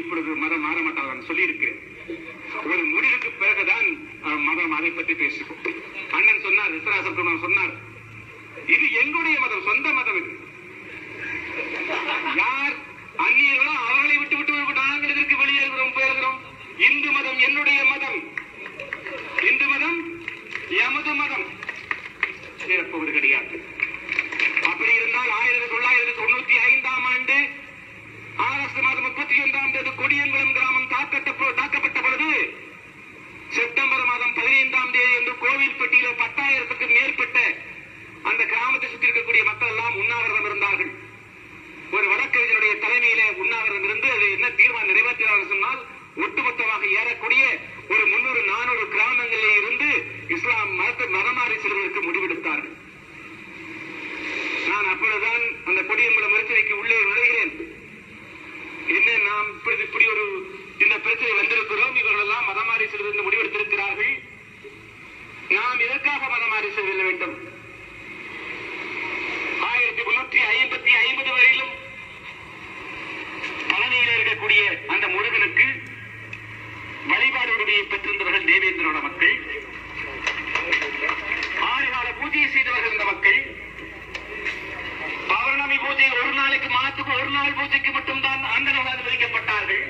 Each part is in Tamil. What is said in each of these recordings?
இப்பொழுது மதம் மாற மாட்டார்கள் சொல்லியிருக்கிறேன் ஒரு முடிவுக்கு பிறகுதான் அஹ், மதம் அதை பற்றி பேசுவோம் அண்ணன் சொன்னார் விஸ்வராச பெருமான் சொன்னார் இது எங்களுடைய மதம் சொந்த மதம் இது யார் அந்நியர்களோ அவர்களை விட்டு விட்டு விட்டு நாங்கள் இதற்கு வெளியேறுகிறோம் போயிருக்கிறோம் இந்து மதம் என்னுடைய மதம் இந்து மதம் எமது மதம் சேர்ப்பது கிடையாது அப்படி இருந்தால் ஆயிரத்தி தொள்ளாயிரத்தி தொண்ணூத்தி ஐந்தாம் ஆண்டு ஆகஸ்ட் மாதம் முப்பத்தி ஒன்றாம் தேதி கொடியங்குளம் கிராமம் தாக்கப்பட்ட தாக்கப்பட்ட பொழுது செப்டம்பர் மாதம் பதினைந்தாம் தேதி என்று கோவில்பட்டியில பத்தாயிரத்துக்கு மேற்பட்ட அந்த கிராமத்தை சுற்றி இருக்கக்கூடிய மக்கள் எல்லாம் உண்ணாவிரதம் இருந்தார்கள் ஒரு வழக்கறிஞருடைய தலைமையில உண்ணாவிரதம் இருந்து அது என்ன தீர்மானம் நிறைவேற்றினார்கள் சொன்னால் ஒட்டுமொத்தமாக ஏறக்கூடிய ஒரு முன்னூறு நானூறு கிராமங்களிலே இருந்து இஸ்லாம் மத மதமாறி செல்வதற்கு முடிவெடுத்தார்கள் நான் அப்பொழுதுதான் அந்த கொடியங்குளம் மருத்துவக்கு உள்ளே நுழைகிறேன் என்ன நாம் இப்படி இப்படி ஒரு இந்த பிரச்சனை வந்திருக்கிறோம் இவர்கள் எல்லாம் மதமாறி செல்வதற்கு முடிவெடுத்திருக்கிறார்கள் நாம் எதற்காக மதமாறி செல்ல வேண்டும் ஆயிரத்தி முன்னூற்றி ஐம்பத்தி ஐம்பது வரையிலும் பழனியில் இருக்கக்கூடிய அந்த முருகனுக்கு வழிபாடு உரிமையை பெற்றிருந்தவர்கள் தேவேந்திரோட மக்கள் ஆறு கால பூஜையை செய்தவர்கள் இந்த மக்கள் பௌர்ணமி பூஜை ஒரு நாளைக்கு மாதத்துக்கு ஒரு நாள் பூஜைக்கு மட்டும்தான் அந்தனர்கள் அனுமதிக்கப்பட்டார்கள்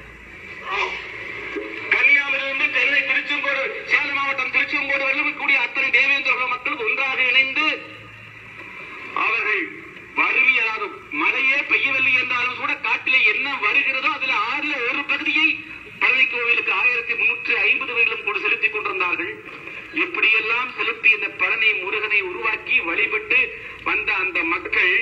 கன்னியாகுமரியிலிருந்து சென்னை திருச்செங்கோடு சேலம் மாவட்டம் திருச்செங்கோடு வரையிலும் கூடிய அத்தனை தேவேந்திர மக்கள் ஒன்றாக இணைந்து அவர்கள் வறுமை அதாவது மழையே பெய்யவில்லை என்றாலும் கூட காட்டிலே என்ன வருகிறதோ அதுல ஆறுல ஒரு பகுதியை பழனி கோவிலுக்கு ஆயிரத்தி முன்னூற்றி ஐம்பது வரையிலும் கூட செலுத்திக் கொண்டிருந்தார்கள் இப்படியெல்லாம் செலுத்தி இந்த பழனி முருகனை உருவாக்கி வழிபட்டு வந்த அந்த மக்கள்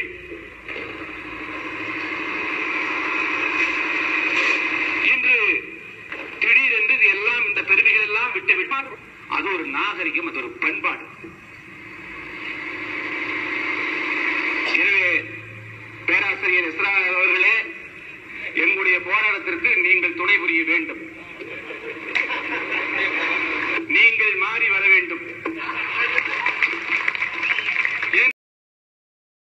இன்று திடீரென்று இது எல்லாம் இந்த பெருமைகள் எல்லாம் விட்டு விட்டார் அது ஒரு நாகரிகம் அது ஒரு பண்பாடு எனவே பேராசிரியர் இஸ்ரா அவர்களே எங்களுடைய போராட்டத்திற்கு நீங்கள் துணை புரிய வேண்டும்